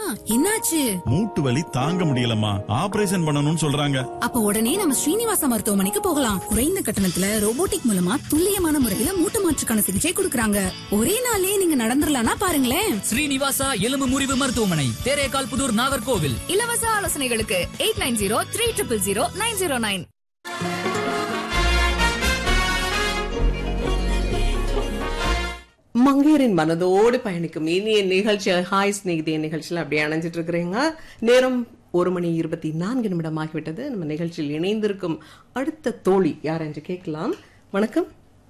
என்னாச்சு மூட்டு வலி தாங்க முடியலம்மா ஆபரேஷன் பண்ணணும்னு சொல்றாங்க அப்ப உடனே நம்ம ஸ்ரீனிவாசா மருத்துவமனைக்கு போகலாம் குறைந்த கட்டணத்துல ரோபோட்டிக் மூலமா துல்லியமான முறையில மூட்டு மாற்றுக்கான சிகிச்சை கொடுக்கறாங்க ஒரே நாள்லயே நீங்க நடந்துடலாம்னா பாருங்களேன் ஸ்ரீனிவாசா எலும்பு முறிவு மருத்துவமனை தேரேகால் புதூர் நாகர்கோவில் இலவச ஆலோசனைகளுக்கு eight nine zero three triple zero nine zero nine மங்கையரின் மனதோடு பயணிக்கும் இனிய நிகழ்ச்சி ஹாய் ஸ்நேகிதிய நிகழ்ச்சியில் அப்படியே அணைஞ்சிட்டு இருக்கிறீங்க நேரம் ஒரு மணி இருபத்தி நான்கு நிமிடம் ஆகிவிட்டது நம்ம நிகழ்ச்சியில் இணைந்திருக்கும் அடுத்த தோழி யார் என்று கேட்கலாம் வணக்கம்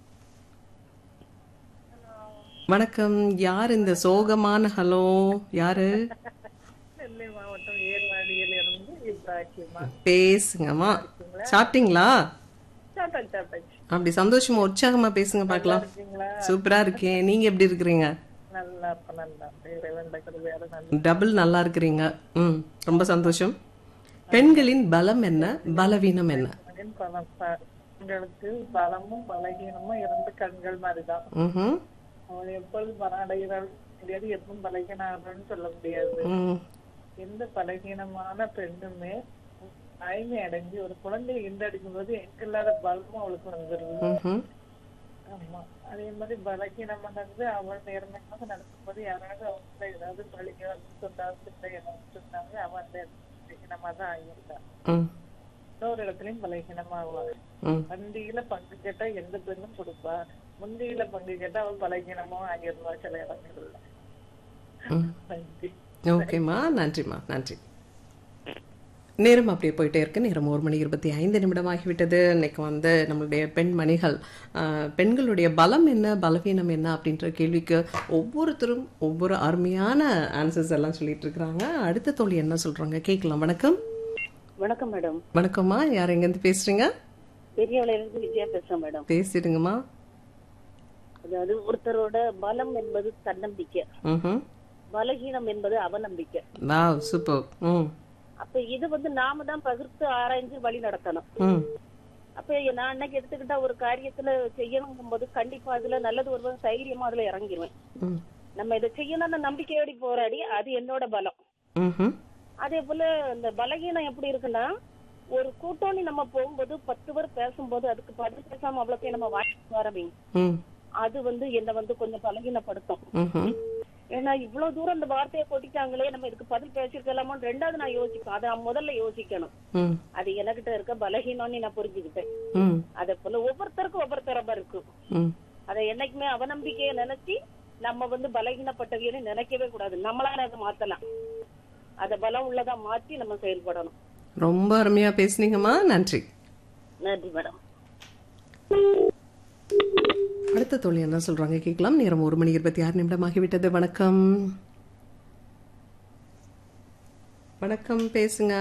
வணக்கம் யார் இந்த சோகமான ஹலோ யாரு நெல்லை மாவட்டம் ஏர்வாடியில் இருந்து இப்ராஹிமா பேசுங்கம்மா சாப்பிட்டீங்களா சாப்பிட்டாச்சு சாப்பிட்டாச்சு அப்படி சந்தோஷமா உற்சாகமா பேசுங்க பார்க்கலாம் சூப்பரா இருக்கேன் நீங்க எப்படி இருக்கிறீங்க நல்லா இருப்ப நல்லா இறைவன் வேற நல்லா டபுள் நல்லா இருக்கிறீங்க ம் ரொம்ப சந்தோஷம் பெண்களின் பலம் என்ன பலவீனம் என்ன மகன் பலம் ப- பெண்களுக்கு பலமும் பலகீனமும் இரண்டு கண்கள் மாதிரிதான் ம்ஹும். அவள் எப்பொழுது பலனடைகிறாள் முடியாது எப்பவும் பலகீனாகணும்னு சொல்ல முடியாது ம். எந்த பலகீனமான பெண்ணுமே தாய்மை அடைஞ்சு ஒரு குழந்தையை ஈண்டடிக்கும் போது எங்கில்லாத பலமும் அவளுக்கு வந்துருது ம்ஹும். ஆமா அதே மாதிரி பலகீனம் நடந்து அவள் நேர்மையாக நடக்கும்போது யாராவது அவங்க ஏதாவது பழிக்க சொன்னாங்க ஏதாவது சொன்னாங்க அவன் அந்த பலகீனமா தான் ஆகியிருக்கான் ம். இன்னொரு இடத்துலயும் பலகீனமாவாள் ம். பந்தியில பங்கு கேட்டா எந்த பெண்ணும் கொடுப்பா முந்தியில பங்கு கேட்டா அவள் பலகீனமும் ஆகிடுவா சில இடங்கள்ல ம். நன்றி ஓகேம்மா நன்றிம்மா நன்றி நேரம் அப்படியே போயிட்டே இருக்கு நேரம் ஒரு மணி இருபத்தி ஐந்து நிமிடம் ஆகிவிட்டது இன்னைக்கு வந்து நம்மளுடைய பெண்மணிகள் ஆஹ், பெண்களுடைய பலம் என்ன பலவீனம் என்ன அப்படின்ற கேள்விக்கு ஒவ்வொருத்தரும் ஒவ்வொரு அருமையான ஆன்சர்ஸ் எல்லாம் சொல்லிட்டு இருக்கிறாங்க அடுத்த தோழி என்ன சொல்றாங்க கேட்கலாம் வணக்கம் வணக்கம் மேடம் வணக்கம்மா யார் எங்கேருந்து பேசுறீங்க பெரியவள இருந்து விஜயா பேசுறேன் மேடம் பேசிடுங்கம்மா அதாவது ஒருத்தரோட பலம் என்பது தன்னம்பிக்கை ம் பலகீனம் என்பது அவநம்பிக்கை வாவ் சூப்பர் ம் அப்ப இது வந்து நாம தான் பகிர்ந்து ஆராய்ஞ்சு வழி நடத்தணும் ம் அப்ப நான் அன்னைக்கு எடுத்துக்கிட்ட ஒரு காரியத்துல செய்யணுங்கும் போது கண்டிப்பா அதுல நல்லது ஒரு தைரியமா அதுல இறங்கிடுவேன் ம் நம்ம இதை செய்யணும்னு நம்பிக்கையோடி போராடி அது என்னோட பலம் ம்ஹும். அதே போல இந்த பலகீனம் எப்படி இருக்குன்னா ஒரு கூட்டணி நம்ம போகும்போது பத்து பேர் பேசும்போது அதுக்கு பதில் பேசாம அவ்வளவு நம்ம வாங்கி வரவீங்க ம் அது வந்து என்ன வந்து கொஞ்சம் பலகீனப்படுத்தும் ம்ஹும். ஏன்னா இவ்வளவு தூரம் இந்த வார்த்தையை கொட்டிட்டாங்களே நம்ம இதுக்கு பதில் பேசிருக்கலாமோன்னு ரெண்டாவது நான் யோசிப்பேன் அதை நான் முதல்ல யோசிக்கணும் ம் அது எனக்கிட்ட இருக்க பலகீனம்னு நான் புரிஞ்சுக்கிட்டேன் ம் அதே போல ஒவ்வொருத்தருக்கும் ஒவ்வொரு திறமை இருக்கும் ம் அதை என்னைக்குமே அவநம்பிக்கையை நினைச்சு நம்ம வந்து பலகீனப்பட்டவியன்னு நினைக்கவே கூடாது நம்மளால அதை மாத்தலாம் அத பலம் உள்ளதா மாத்தி நம்ம செயல்படணும் ரொம்ப அருமையா பேசுனீங்கம்மா நன்றி நன்றி மேடம் அடுத்த தோழி என்ன சொல்றாங்க கேட்கலாம் நேரம் ஒரு மணி இருபத்தி ஆறு நிமிடம் ஆகிவிட்டது வணக்கம் வணக்கம் பேசுங்க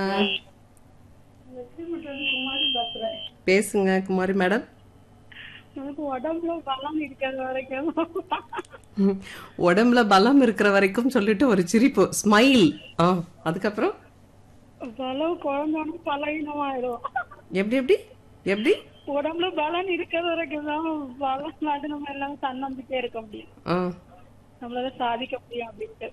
பேசுங்க குமாரி மேடம் எனக்கு உடம்புல பலம் இருக்கிறது வரைக்கும் ம். உடம்புல பலம் இருக்கிற வரைக்கும் சொல்லிட்டு ஒரு சிரிப்பு ஸ்மைல் ஆ அதுக்கப்புறம் பலம் குழந்தைன்னு பலகீனமாயிடும் எப்படி எப்படி எப்படி உடம்புல பலன் இருக்கிறது வரைக்கும் தான் பலம் அது நம்ம எல்லாம் தன்னம்பிக்கை இருக்க முடியும் ஆ நம்மளால சாதிக்க முடியும் அப்படின்ட்டு